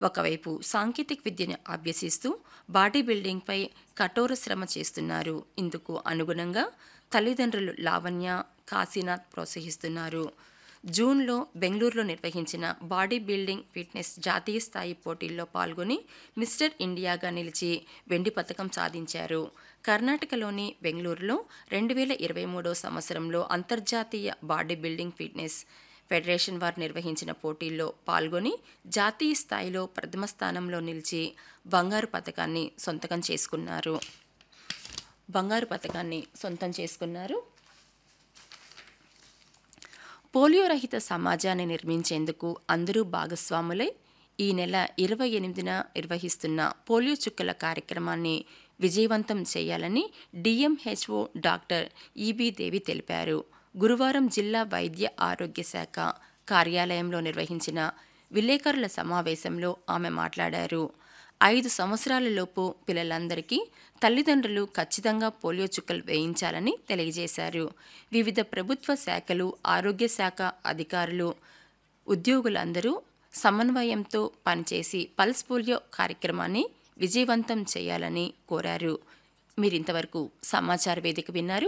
ఒకవైపు సాంకేతిక విద్యను అభ్యసిస్తూ బాడీ బిల్డింగ్పై కఠోర శ్రమ చేస్తున్నారు ఇందుకు అనుగుణంగా తల్లిదండ్రులు లావణ్య కాశీనాథ్ ప్రోత్సహిస్తున్నారు జూన్లో బెంగళూరులో నిర్వహించిన బాడీ బిల్డింగ్ ఫిట్నెస్ జాతీయ స్థాయి పోటీల్లో పాల్గొని మిస్టర్ ఇండియాగా నిలిచి వెండి పథకం సాధించారు కర్ణాటకలోని బెంగళూరులో రెండు వేల ఇరవై మూడో సంవత్సరంలో అంతర్జాతీయ బాడీ బిల్డింగ్ ఫిట్నెస్ ఫెడరేషన్ వారు నిర్వహించిన పోటీల్లో పాల్గొని జాతీయ స్థాయిలో ప్రథమ స్థానంలో నిలిచి బంగారు పథకాన్ని సొంతకం చేసుకున్నారు బంగారు పథకాన్ని సొంతం చేసుకున్నారు పోలియో రహిత సమాజాన్ని నిర్మించేందుకు అందరూ భాగస్వాములై ఈ నెల ఇరవై ఎనిమిదిన నిర్వహిస్తున్న పోలియో చుక్కల కార్యక్రమాన్ని విజయవంతం చేయాలని డిఎంహెచ్ఓ డాక్టర్ ఈబి దేవి తెలిపారు గురువారం జిల్లా వైద్య ఆరోగ్య శాఖ కార్యాలయంలో నిర్వహించిన విలేకరుల సమావేశంలో ఆమె మాట్లాడారు ఐదు సంవత్సరాలలోపు పిల్లలందరికీ తల్లిదండ్రులు ఖచ్చితంగా పోలియో చుక్కలు వేయించాలని తెలియజేశారు వివిధ ప్రభుత్వ శాఖలు ఆరోగ్య శాఖ అధికారులు ఉద్యోగులందరూ సమన్వయంతో పనిచేసి పల్స్ పోలియో కార్యక్రమాన్ని విజయవంతం చేయాలని కోరారు మీరింతవరకు సమాచార వేదిక విన్నారు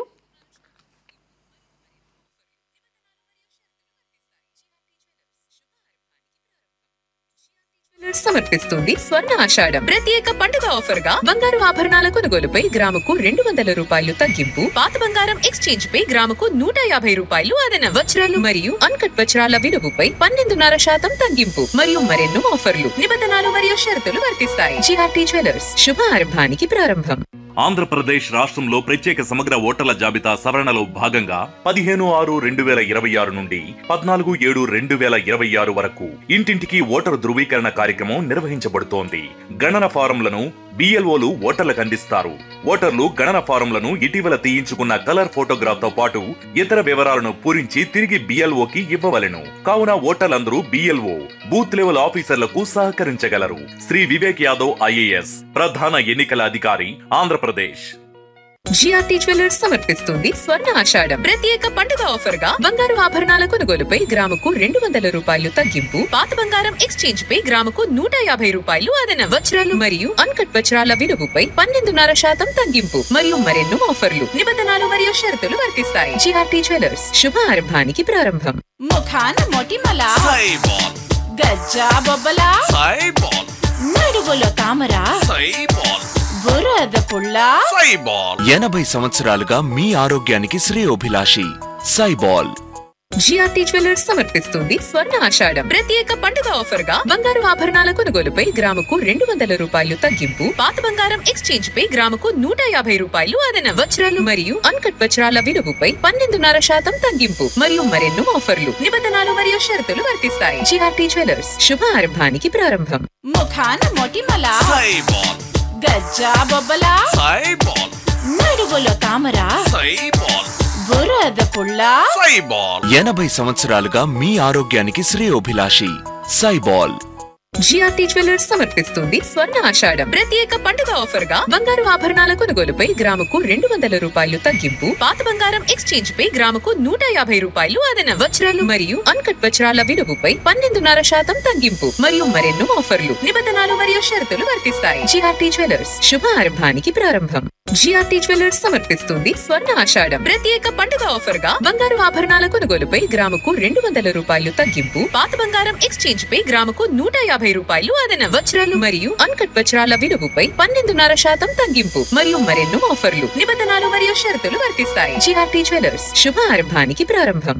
సమర్పిస్తుంది స్వర్ణ ఆషాఢం ప్రత్యేక పండుగ ఆఫర్ గా బంగారు ఆభరణాల కొనుగోలుపై గ్రాముకు రెండు వందల రూపాయలు తగ్గింపు పాత బంగారం ఎక్స్చేంజ్ పై గ్రాముకు నూట యాభై రూపాయలు అదన వజ్రాలు మరియు అన్కట్ వజ్రాల విలువపై పన్నెండున్నర శాతం తగ్గింపు మరియు మరెన్నో ఆఫర్లు నిబంధనలు మరియు షరతులు వర్తిస్తాయి జిఆర్టీ జ్యువెలర్స్ శుభ ఆరంభానికి ప్రారంభం ఆంధ్రప్రదేశ్ రాష్ట్రంలో ప్రత్యేక సమగ్ర ఓటర్ల జాబితా సవరణలో భాగంగా పదిహేను ఆరు రెండు వేల ఇరవై ఆరు నుండి పద్నాలుగు ఏడు రెండు వేల ఇరవై ఆరు వరకు ఇంటింటికి ఓటరు ధృవీకరణ కార్యక్రమం నిర్వహించబడుతోంది గణన ఫారంలను బిఎల్ఓలు ఓటర్లకు అందిస్తారు ఓటర్లు గణన ఫారంలను ఇటీవల తీయించుకున్న కలర్ ఫోటోగ్రాఫ్ తో పాటు ఇతర వివరాలను పూరించి తిరిగి బిఎల్ఓకి ఇవ్వవలెను కావున ఓటర్లందరూ బిఎల్ఓ బూత్ లెవెల్ ఆఫీసర్లకు సహకరించగలరు శ్రీ వివేక్ యాదవ్ ఐఏఎస్ ప్రధాన ఎన్నికల అధికారి ఆంధ్రప్రదేశ్ జిఆర్టీ జ్యువెలర్స్ సమర్పిస్తుంది స్వర్ణ ఆషాఢం ప్రత్యేక పండుగ ఆఫర్ గా బంగారు ఆభరణాల కొనుగోలుపై గ్రాముకు రెండు వందల రూపాయలు తగ్గింపు పాత బంగారం ఎక్స్చేంజ్ పై గ్రాముకు నూట యాభై రూపాయలు అదన వజ్రాలు మరియు అన్కట్ వజ్రాల విలువపై పన్నెండున్నర శాతం తగ్గింపు మరియు మరెన్నో ఆఫర్లు నిబంధనలు మరియు షరతులు వర్తిస్తాయి జిఆర్టీ జ్యువెలర్స్ శుభ ఆరంభానికి ప్రారంభం ముఖాన మొటిమల సైబాల్ గజ్జా బొబ్బల సైబాల్ నడువులో తామర సైబాల్ బురద పుల్ల సైబాల్ ఎనభై సంవత్సరాలుగా మీ ఆరోగ్యానికి శ్రేయోభిలాషి సైబాల్ జిఆర్టీ జ్యువెలర్స్ సమర్పిస్తుంది స్వర్ణ ఆషాఢం ప్రత్యేక పండుగ ఆఫర్ గా బంగారు ఆభరణాల కొనుగోలుపై గ్రాముకు రెండు వందల రూపాయలు తగ్గింపు పాత బంగారం ఎక్స్చేంజ్ పై గ్రాముకు నూట యాభై రూపాయలు అదన వజ్రాలు మరియు అన్కట్ వజ్రాల విలువపై పన్నెండున్నర శాతం తగ్గింపు మరియు మరెన్నో ఆఫర్లు నిబంధనలు మరియు షరతులు వర్తిస్తాయి జిఆర్టీ జ్యువెలర్స్ శుభ ఆరంభానికి ప్రారంభం ముఖాన మొటిమల సైబాల్ గజ్జా బొబ్బల సైబాల్ నడువులో తామర సైబాల్ బురద పుల్ల సైబాల్ ఎనభై సంవత్సరాలుగా మీ ఆరోగ్యానికి శ్రేయోభిలాషి సైబాల్ జిఆర్టీ జ్యువెలర్స్ సమర్పిస్తుంది స్వర్ణ ఆషాఢం ప్రత్యేక పండుగ ఆఫర్ గా బంగారు ఆభరణాల కొనుగోలుపై గ్రాముకు రెండు వందల రూపాయలు తగ్గింపు పాత బంగారం ఎక్స్చేంజ్ పై గ్రాముకు నూట యాభై రూపాయలు అదన వజ్రాలు మరియు అన్కట్ వజ్రాల విలువపై పన్నెండున్నర శాతం తగ్గింపు మరియు మరెన్నో ఆఫర్లు నిబంధనలు మరియు షరతులు వర్తిస్తాయి జిఆర్టీ జ్యువెలర్స్ శుభ ఆరంభానికి ప్రారంభం జిఆర్టీ జ్యువెలర్స్ సమర్పిస్తుంది స్వర్ణ ఆషాఢం ప్రత్యేక పండుగ ఆఫర్ గా బంగారు ఆభరణాల కొనుగోలుపై గ్రాముకు రెండు వందల రూపాయలు తగ్గింపు పాత బంగారం ఎక్స్చేంజ్ పై గ్రాముకు నూట యాభై రూపాయలు అదన వజ్రాలు మరియు అన్కట్ వజ్రాల విలువపై పన్నెండున్నర శాతం తగ్గింపు మరియు మరెన్నో ఆఫర్లు నిబంధనలు మరియు షరతులు వర్తిస్తాయి జిఆర్టీ జ్యువెలర్స్ శుభ ఆరంభానికి ప్రారంభం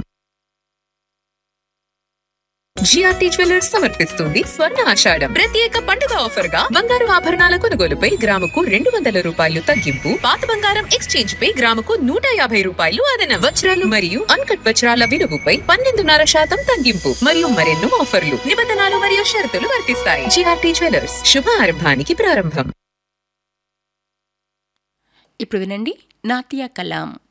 జిఆర్టీ జ్యువెలర్స్ సమర్పిస్తుంది స్వర్ణ ఆషాఢం ప్రత్యేక పండుగ ఆఫర్ గా బంగారు ఆభరణాల కొనుగోలుపై గ్రాముకు రెండు వందల రూపాయలు తగ్గింపు పాత బంగారం ఎక్స్చేంజ్ పై గ్రాముకు నూట యాభై రూపాయలు అదన వజ్రాలు మరియు అన్కట్ వజ్రాల విలువపై పన్నెండున్నర శాతం తగ్గింపు మరియు మరెన్నో ఆఫర్లు నిబంధనలు మరియు షరతులు వర్తిస్తాయి జిఆర్టీ జ్యువెలర్స్ శుభ ఆరంభానికి ప్రారంభం ఇప్పుడు వినండి నాట్య కలాం